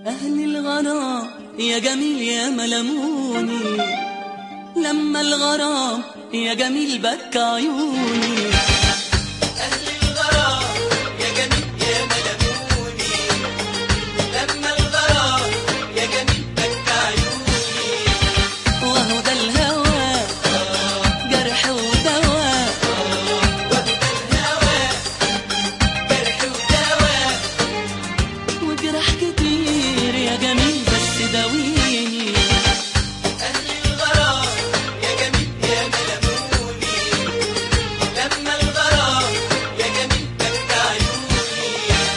أهل الغرام يا جميل يا ملموني لما الغرام يا جميل بكى عيوني أهل الغرام يا جميل يا ملموني لما الغرام يا جميل بكى عيوني وهو ده الهوى جرح ودواء وده الهوى جرح ودواء وجرح كتير يا جميل بس داويني أهل الغرام يا جميل يا ملموني لما الغرام يا جميل بكى عيوني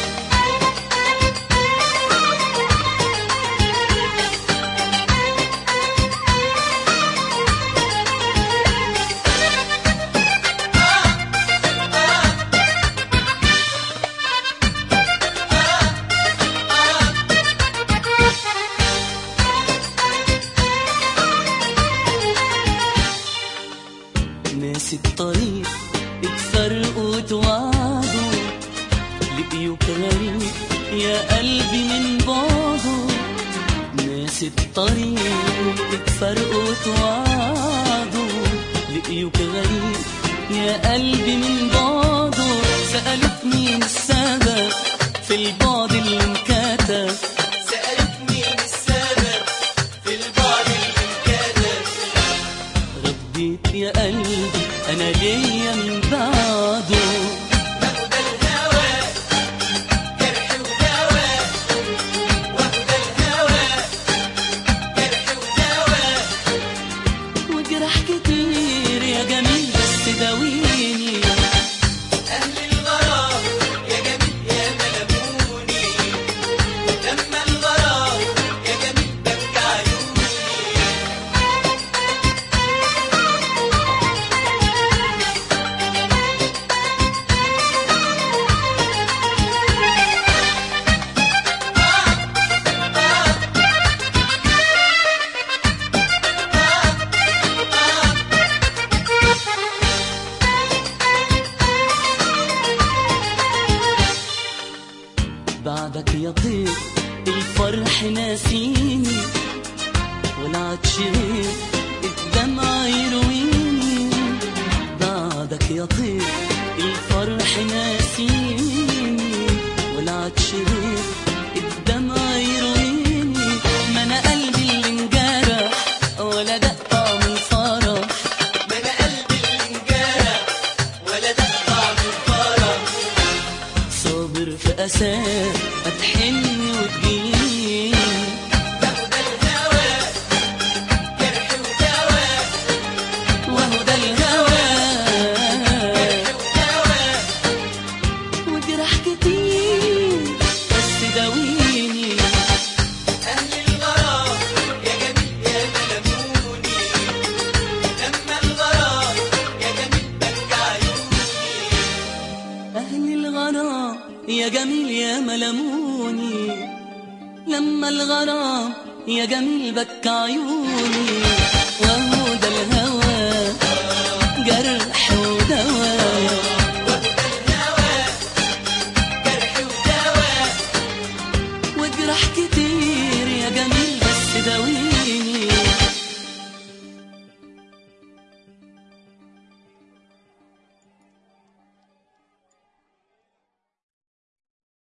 ناس الطريق اتفرقوا وتوعدوا لقيوك غريب يا قلبي من بعده ناس الطريق اتفرقوا وتوعدوا لقيوك غريب يا قلبي من بعده سألوك مين السبب في البعد اللي انكتب سألت مين السبب في البعد المنكدر رديت يا قلبي انا ليا من بعده وده الهوى جرح ودواء وده الهوى جرح ودواء وجرح كتير يا جميل بس داويني أهل الغرام يا جميل يا ملموني لما الغرام يا جميل بكى عيوني بعدك يا طير الفرح ناسيني ولا عادش غير الدمع يرويني بعدك يا طير الفرح ناسيني ولا عادش غير الدمع يرويني ما انا قلبي اللي انجرح ولا دق طعم الفرح ما انا قلبي اللي انجرح ولا ده طعم الفرح صابر في أساه أتحن وتجيني وده الهوى جرح ودواء وهو ده الهوى ودواء وجرح كتير بس داويني أهل الغرام يا جميل يا ملموني لما الغرام يا جميل بكى عيوني أهل الغرام يا جميل يا ملموني لما الغرام يا جميل بكى عيوني وهو ده الهوى جرح ودواء جرح ودواء وجرح كتير يا جميل بس داويني